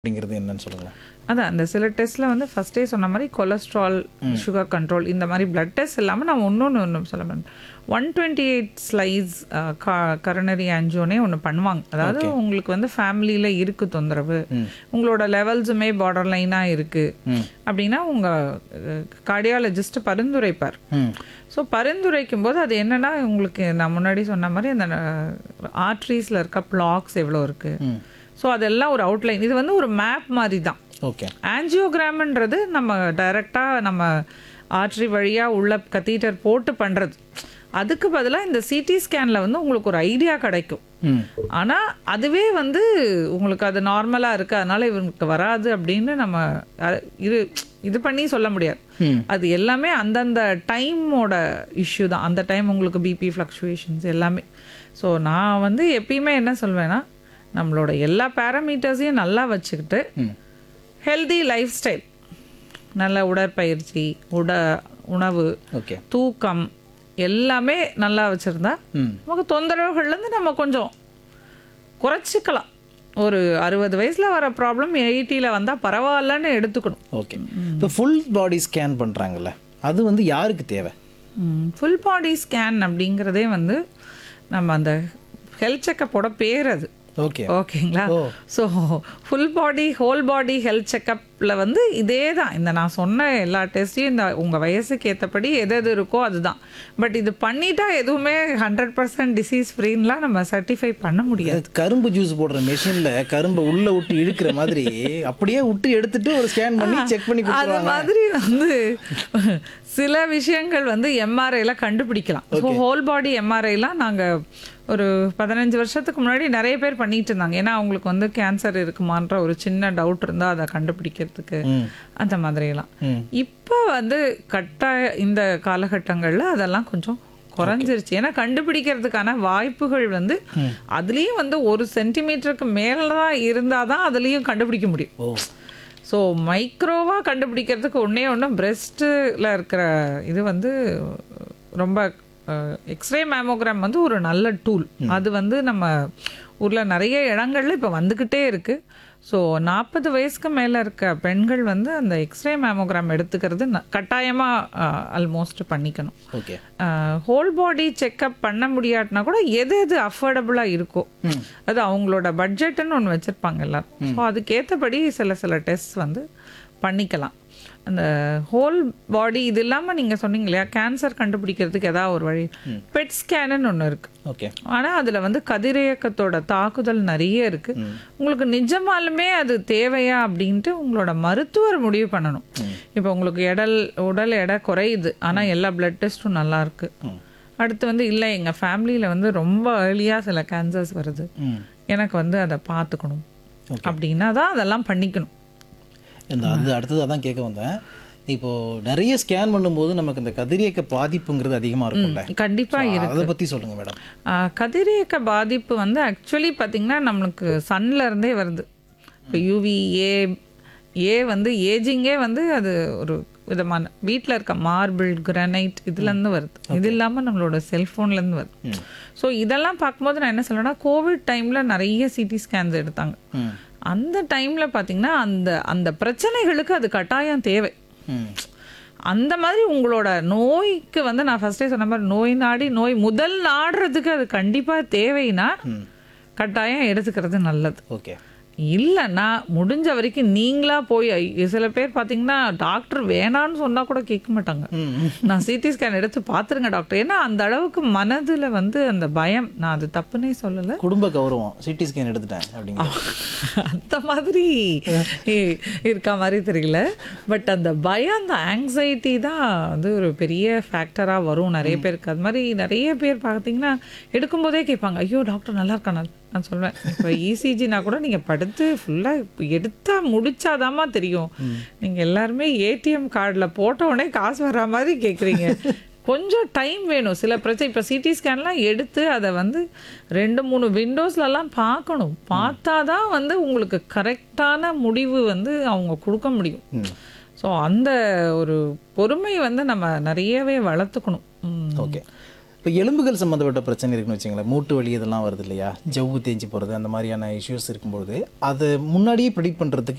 அப்படிங்கிறது என்னன்னு சொல்லுங்களேன் அதான் அந்த சில டெஸ்ட்டில் வந்து ஃபஸ்ட்டே சொன்ன மாதிரி கொலஸ்ட்ரால் சுகர் கண்ட்ரோல் இந்த மாதிரி பிளட் டெஸ்ட் இல்லாமல் நான் இன்னொன்று ஒன்று சொல்ல மாட்டேன் one twenty eight slice coronary ஆன்ஜோனே ஒன்று பண்ணுவாங்க அதாவது உங்களுக்கு வந்து ஃபேமிலியில் இருக்கு தொந்தரவு உங்களோட லெவல்ஸுமே பார்டர் லைனாக இருக்குது அப்படின்னா உங்கள் கார்டியாலஜிஸ்ட் பரிந்துரைப்பார் ம் ஸோ பரிந்துரைக்கும் போது அது என்னன்னா உங்களுக்கு நான் முன்னாடி சொன்ன மாதிரி அந்த ஆர்ட்ரீஸில் இருக்க பிளாக்ஸ் எவ்வளோ இருக்குது ஸோ அதெல்லாம் ஒரு அவுட்லைன் இது வந்து ஒரு மேப் மாதிரி தான் ஓகே ஆன்ஜியோகிராம்ன்றது நம்ம டைரெக்டாக நம்ம ஆர்ட்ரி வழியாக உள்ள கத்தீட்டர் போட்டு பண்ணுறது அதுக்கு பதிலாக இந்த சிடி ஸ்கேனில் வந்து உங்களுக்கு ஒரு ஐடியா கிடைக்கும் ம் ஆனால் அதுவே வந்து உங்களுக்கு அது நார்மலாக இருக்குது அதனால இவங்களுக்கு வராது அப்படின்னு நம்ம அஹ், இது இது பண்ணி சொல்ல முடியாது ம். அது எல்லாமே அந்தந்த டைமோட இஷ்யூ தான் அந்த டைம் உங்களுக்கு பிபி ஃப்ளக்சுவேஷன்ஸ் எல்லாமே ஸோ நான் வந்து எப்பயுமே என்ன சொல்வேன்னா நம்மளோட எல்லா பேராமீட்டர்ஸையும் நல்லா வச்சுக்கிட்டு ம் ஹெல்தி லைஃப் ஸ்டைல் நல்ல உடற்பயிற்சி உட உணவு ஓகே தூக்கம் எல்லாமே நல்லா வச்சுருந்தா ம் நமக்கு தொந்தரவுகள்லேருந்து நம்ம கொஞ்சம் குறைச்சிக்கலாம் ஒரு அறுபது வயசில் வர ப்ராப்ளம் எயிட்டியில் வந்தால் பரவாயில்லன்னு எடுத்துக்கணும் ஓகே இப்போ ஃபுல் பாடி ஸ்கேன் பண்ணுறாங்கல்ல அது வந்து யாருக்கு தேவை ஃபுல் பாடி ஸ்கேன் அப்படிங்கிறதே வந்து நம்ம அந்த ஹெல்த் செக்கப்போட பேர் அது ஓகே ஓகேங்களா ஓ. So full body whole body health செக்கப்பில் வந்து இதே தான் இந்த நான் சொன்ன எல்லா டெஸ்ட்டையும் இந்த உங்கள் வயசுக்கு ஏற்றபடி எது எது இருக்கோ அதுதான் பட் இது பண்ணிட்டா எதுவுமே ஹண்ட்ரட் பர்சன்ட் டிசீஸ் ஃப்ரீன்லாம் நம்ம சர்டிஃபை பண்ண முடியாது அது கரும்பு ஜூஸ் போடுற மெஷினில் கரும்பை உள்ள விட்டு இழுக்கிற மாதிரி அப்படியே விட்டு எடுத்துட்டு ஒரு ஸ்கேன் பண்ணி செக் பண்ணி அது கொடுத்துருவாங்க மாதிரி வந்து சில விஷயங்கள் வந்து எம்ஆர்ஐல கண்டுபிடிக்கலாம் ஸோ ஹோல் பாடி எம்ஆர்ஐலாம் நாங்கள் ஒரு பதினஞ்சு வருஷத்துக்கு முன்னாடி நிறைய பேர் பண்ணிட்டு இருந்தாங்க ஏன்னா அவங்களுக்கு வந்து கேன்சர் இருக்குமான்ற ஒரு சின்ன டவுட் இருந்தால் அதை கண்டுபிடிக்கிறதுக்கு ம் அந்த மாதிரியெல்லாம் ம் இப்போ வந்து கட்டாய இந்த காலகட்டங்களில் அதெல்லாம் கொஞ்சம் குறைஞ்சிருச்சு ஏன்னா கண்டுபிடிக்கிறதுக்கான வாய்ப்புகள் வந்து அதுலேயும் வந்து ஒரு சென்டிமீட்டருக்கு மேலே தான் இருந்தால் தான் அதுலேயும் கண்டுபிடிக்க முடியும் ஓ ஸோ மைக்ரோவாக கண்டுபிடிக்கிறதுக்கு ஒன்றே ஒன்று பிரெஸ்ட்டில் இருக்கிற இது வந்து ரொம்ப எக்ஸ்ரே மேமோகிராம் வந்து ஒரு நல்ல டூல் அது வந்து நம்ம ஊரில் நிறைய இடங்கள்ல இப்போ வந்துக்கிட்டே இருக்குது ஸோ நாற்பது வயசுக்கு மேலே இருக்க பெண்கள் வந்து அந்த எக்ஸ்ரே மேமோகிராம் எடுத்துக்கிறது கட்டாயமாக ஆல்மோஸ்ட் பண்ணிக்கணும் ஓகே ஹோல் பாடி செக்கப் பண்ண முடியாட்டினா கூட எது எது அஃபோர்டபுளாக இருக்கோ அது அவங்களோட பட்ஜெட்டுன்னு ஒன்று வச்சுருப்பாங்க எல்லாரும் ஸோ அதுக்கேற்றபடி சில சில டெஸ்ட் வந்து பண்ணிக்கலாம் அந்த ஹோல் பாடி இது இல்லாமல் நீங்கள் சொன்னீங்க இல்லையா கேன்சர் கண்டுபிடிக்கிறதுக்கு ஏதாவது ஒரு வழி பெட் ஸ்கேனுன்னு ஒன்று இருக்குது ஓகே ஆனால் அதில் வந்து கதிரியக்கத்தோட தாக்குதல் நிறைய இருக்குது உங்களுக்கு நிஜமாலுமே அது தேவையா அப்படின்ட்டு உங்களோட மருத்துவர் முடிவு பண்ணணும் இப்போ உங்களுக்கு எடல் உடல் எடை குறையுது ஆனால் எல்லா பிளட் டெஸ்ட்டும் நல்லா இருக்கு அடுத்து வந்து இல்லை எங்கள் ஃபேமிலியில் வந்து ரொம்ப ஏர்லியாக சில கேன்சர்ஸ் வருது ம் எனக்கு வந்து அதை பார்த்துக்கணும் அப்படின்னா தான் அதெல்லாம் பண்ணிக்கணும் இந்த அது அடுத்தது அதான் கேட்க வந்தேன் இப்போ நிறைய ஸ்கேன் பண்ணும்போது நமக்கு இந்த கதிரியக்க பாதிப்புங்கிறது அதிகமாக இருக்கும்ல கண்டிப்பாக So, அதை பற்றி சொல்லுங்க மேடம் ஆஹ் கதிரியக்க பாதிப்பு வந்து ஆக்சுவலி பார்த்திங்கன்னா நம்மளுக்கு சன்ல இருந்தே வருது இப்போ யூவி ஏ ஏ வந்து ஏஜிங்கே வந்து அது ஒரு விதமான வீட்டில் இருக்க மார்பிள் கிரானைட் இதுலேருந்து வருது இது இல்லாமல் நம்மளோட செல்ஃபோன்லேருந்து வருது ஸோ இதெல்லாம் பார்க்கும்போது நான் என்ன சொல்றேன்னா கோவிட் டைமில் நிறைய சிடி ஸ்கேன்ஸ் எடுத்தாங்க ம் அந்த டைமில் பார்த்தீங்கன்னா அந்த அந்த பிரச்சனைகளுக்கு அது கட்டாயம் தேவை ம் அந்த மாதிரி உங்களோட நோய்க்கு வந்து நான் ஃபர்ஸ்டே சொன்ன மாதிரி நோய் நாடி நோய் முதல் நாடுறதுக்கு அது கண்டிப்பாக தேவைன்னா கட்டாயம் எடுத்துக்கிறது நல்லது ஓகே இல்லைன்னா முடிஞ்ச வரைக்கும் நீங்களா போய் ஐ- சில பேர் பார்த்தீங்கன்னா டாக்டர் வேணான்னு சொன்னா கூட கேட்க மாட்டாங்க நான் சிடி ஸ்கேன் எடுத்து பார்த்துருங்க டாக்டர் ஏன்னா அந்த அளவுக்கு மனதுல வந்து அந்த பயம் நான் அது தப்புன்னே சொல்லலை குடும்ப கௌரவம் சிடி ஸ்கேன் எடுத்துட்டேன் அப்படிங்க அந்த மாதிரி இ- இருக்கா மாதிரி தெரியல பட் அந்த பயம் அந்த ஆங்ஸைட்டி தான் வந்து ஒரு பெரிய ஃபேக்டராக வரும் நிறைய பேருக்கு அது மாதிரி நிறைய பேர் பார்த்தீங்கன்னா எடுக்கும்போதே கேட்பாங்க ஐயோ டாக்டர் நல்லா இருக்கானா நான் சொல்வேன் இப்போ இசிஜினா கூட நீங்கள் படுத்து ஃபுல்லாக எடுத்தா முடிச்சாதாம்மா தெரியும் நீங்கள் எல்லாருமே ஏடிஎம் கார்டில் போட்ட உடனே காசு வர்ற மாதிரி கேட்குறீங்க கொஞ்சம் டைம் வேணும் சில பிரச்சனை இப்போ சிடி ஸ்கேன்லாம் எடுத்து அதை வந்து ரெண்டு மூணு விண்டோஸ்லலாம் பார்க்கணும் பார்த்தா தான் வந்து உங்களுக்கு கரெக்டான முடிவு வந்து அவங்க கொடுக்க முடியும் ஸோ அந்த ஒரு பொறுமை வந்து நம்ம நிறையவே வளர்த்துக்கணும் ம். ஓகே இப்போ எலும்புகள் சம்மந்தப்பட்ட பிரச்சனை இருக்குன்னு வச்சுங்களேன் மூட்டு வலி இதெல்லாம் வருது இல்லையா ஜவ்வு தேஞ்சு போகிறது அந்த மாதிரியான இஷ்யூஸ் இருக்கும்போது அதை முன்னாடியே ப்ரிடிக்ட் பண்ணுறதுக்கு